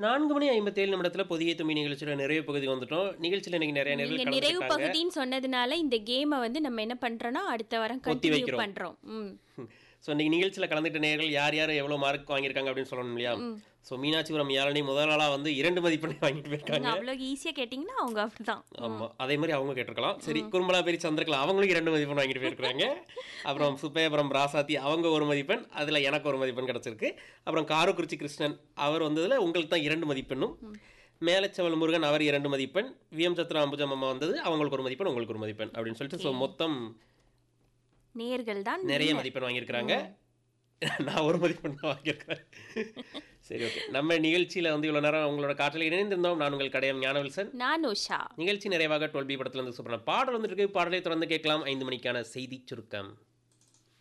நான்கு மணி ஐம்பத்தேழு நிமிடத்துல புதிய தும்பி நிகழ்ச்சியோட நிறைவு பகுதி வந்துட்டோம் நிகழ்ச்சியில் இன்னைக்கு நிறைய நீங்க நேர்கள் நிறைவு கலந்துக்கிட்டாங்க பகுதின்னு சொன்னதுனால இந்த கேமை வந்து நம்ம என்ன பண்றோம்னா அடுத்த வாரம் ஒத்தி கண்டினியூ வைக்கிறோம். பண்றோம் ம் ஸோ இன்னைக்கு நிகழ்ச்சியில் கலந்துட்ட நேர்கள் யார் யார் எவ்வளோ மார்க் வாங்கியிருக்காங்க அப்படின்னு சொல்லணும் இல்லையா ஸோ மீனாட்சிபுரம் யாழனி முதல் நாளாக வந்து இரண்டு மதிப்பெண்ணை வாங்கிட்டு போயிருக்காங்க நீங்க அவ்வளவு ஈஸியா கேட்டீங்கன்னா அவங்க அப்படிதான் ஆமா அதே மாதிரி அவங்க கேட்டிருக்கலாம் சரி குறும்பலா பேரி சந்திரகலா அவங்களுக்கு இரண்டு மதிப்பெண் வாங்கிட்டு போயிருக்காங்க அப்புறம் சுப்பையபுரம் ராசாத்தி அவங்க ஒரு மதிப்பெண் அதுல எனக்கு ஒரு மதிப்பெண் கிடைச்சிருக்கு அப்புறம் காரக்குறிச்சி கிருஷ்ணன் அவர் வந்ததுல உங்களுக்கு தான் இரண்டு மதிப்பெண்ணும் மேலச்சவல் முருகன் அவர் இரண்டு மதிப்பெண் விஎம் சத்ரா அம்புஜம் அம்மா வந்தது அவங்களுக்கு ஒரு மதிப்பெண் உங்களுக்கு ஒரு மதிப்பெண் அப்படின்னு சொல்லிட்டு ஸோ மொத்தம் நேர்கள் தான் நிறைய மதிப்பெண் வாங்கியிருக்கிறாங்க நான் ஒரு மதிப்பெண் தான் வாங்கியிருக்கிறேன் சரி ஓகே நம்ம நிகழ்ச்சியில வந்து இவ்வளவு நேரம் உங்களோட காற்றலை இணைந்திருந்தோம் நான் உங்கள் கடையம் ஞானவில்சன் நான் உஷா நிகழ்ச்சி நிறைவாக டுவெல் பி படத்துல இருந்து சூப்பரான பாடல் வந்துருக்கு பாடலை தொடர்ந்து கேட்கலாம் ஐந்து மணிக்கான செய்தி சுருக்கம்